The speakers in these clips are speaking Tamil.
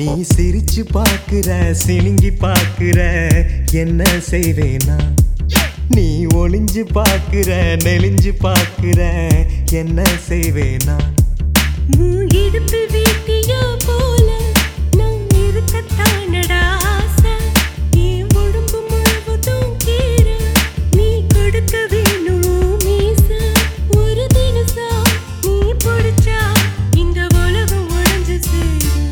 நீ சிரிச்சு பாக்குற சினுங்கி பாக்குற என்ன செய்வேனா நீ ஒளிஞ்சு பாக்குற நெளிஞ்சு பாக்குற என்ன செய்வேனா உன் இடுப்பு வீட்டியா போல நான் இருக்கத்தானடா ஆசை. என் உடம்பு முழுவதும் கீற, நீ கொடுக்க வேணும் மீசை. ஒரு தினசா நீ பிடிச்சா, இந்த உலகம் உடைஞ்சு சேரும்.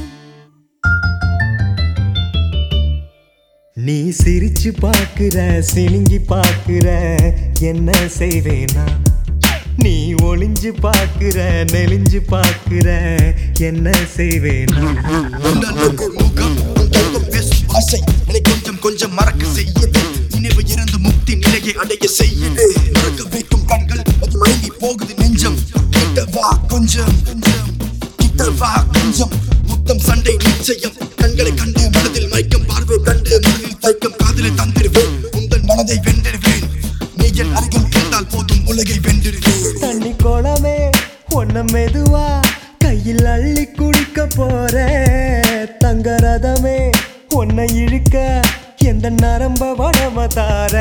நீ சிரிச்சு பாக்குற சினுங்கி பாக்குற என்ன செய்வேனா நீ ஒளிஞ்சு பாக்குற நெளிஞ்சு பாக்குற என்ன செய்வேனா உன்னழகு முகம் உன் தத்துவம் பேசும் ஆசை என்னை கொஞ்சம் கொஞ்சம் மறக்க செய்யுது நினைவு இருந்து முக்தி நிலையை அடைய செய்யுது மறக்க வைக்கும் கண்கள் அது மயங்கி போகுது நெஞ்சம் கிட்ட வா கொஞ்சம் கிட்ட வா கொஞ்சம் முத்தம் சண்டை நிச்சயம் கண்களை கண்டு மனதில் மயக்கம் பார்வை கண்டு மனதில் தைக்கம் காதலை தந்திடுவேன் உங்கள் மனதை வென்றிடுவேன் நீ என் அருகில் இருந்தால் போதும் உலகை வென்றிடுவேன் தண்ணி குளமே ஒன்ன மெதுவா கையில் அள்ளி குடிக்க போற தங்க ரதமே உன்னை இழுக்க எந்த நரம்ப வடம தார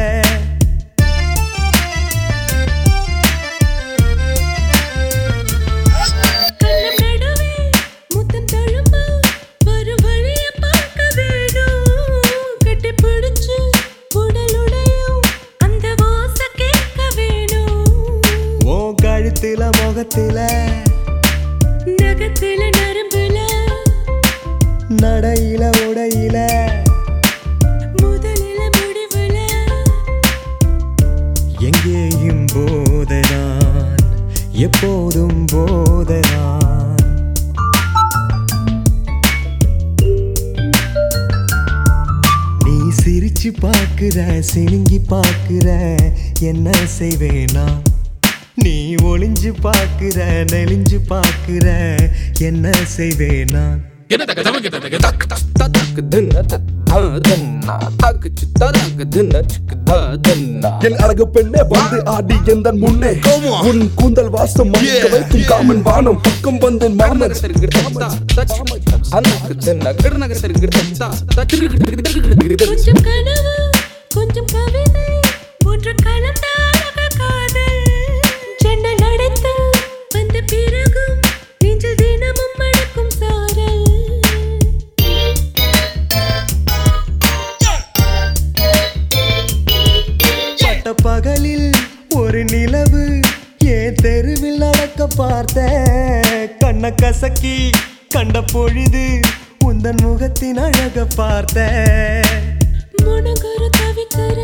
கண்ணம் நடுவே முத்தம் தழும்ப, ஒரு வழிய பார்க்க வேணும். கட்டிப் பிடிச்சு உடல் உடையும், அந்த ஓசை கேட்க வேணும். ஓ கழுத்துல முகத்துல நகத்துல நரம்புல நடையில உடையில முதலில முடிவுல எங்கேயும் போதனான் எப்போதும் போதனான் நீ சிரிச்சு பாக்குற சினுங்கி பாக்குற என்ன செய்வேனா நீ ஒளிஞ்சு பாக்குற நெளிஞ்சு பாக்குற என்ன செய்வேனா என் அழகு பெண்ணே வந்து ஆடி எந்த முன்னே உன் கூந்தல் வாசம் மணிக்க வைக்கும் காமன் வானம் பக்கம் வந்து மாமன் கொஞ்சம் கனவு கொஞ்சம் கவிதை ஒன்று கலந்த அழக காதல் ஜன்னல் அடைத்து வந்த பிறகும் நெஞ்சில் தினமும் மணக்கும் சாரல் பட்ட பகலில் ஒரு நிலவு ஏன் தெருவில் நடக்க பார்த்த கண்ண கசக்கி கண்ட பொழுது உந்தன் முகத்தின் அழக பார்த்த முனகொரு தவிக்கிற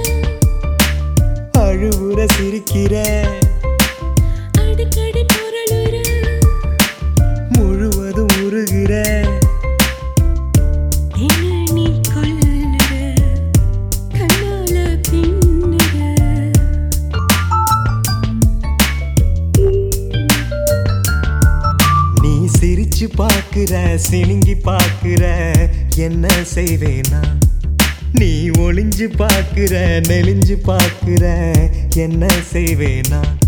அழுவுற சிரிக்கிற அடிக்கடி பொருளுற முழுவதும் உருகிற என்ன நீ கொல்லுற கண்ணால பின்னுற நீ சிரிச்சு பாக்குற சினுங்கி பாக்குற என்ன செய்வேனா நீ ஒளிஞ்சு பாக்குற நெளிஞ்சு பாக்குற என்ன செய்வேனா